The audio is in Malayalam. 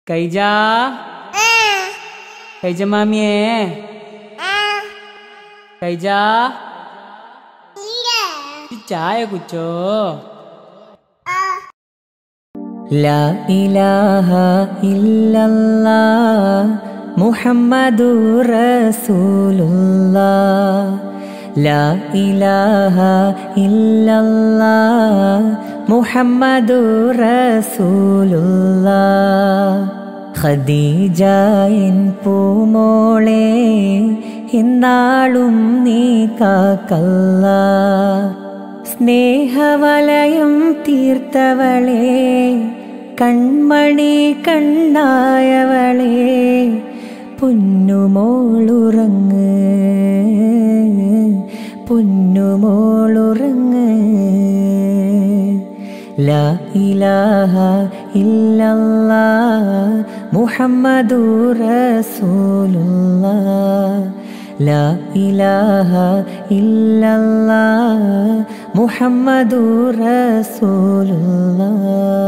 കൈജ കൈജ മാമിയേ കൈജ ഈ ചായ കുച്ചോ لا إله إلا الله محمد رسول الله لا إله إلا الله محمد رسول الله ഖദീജ എൻ പൂമോളെ എന്നാളും നീ കാക്കല്ല സ്നേഹവലയം തീർത്തവളെ കൺമണി കണ്ണായവളെ പൊന്നുമോളുറങ്ങ് പൊന്നുമോളുറങ്ങ് لا إله إلا الله محمد رسول الله لا إله إلا الله محمد رسول الله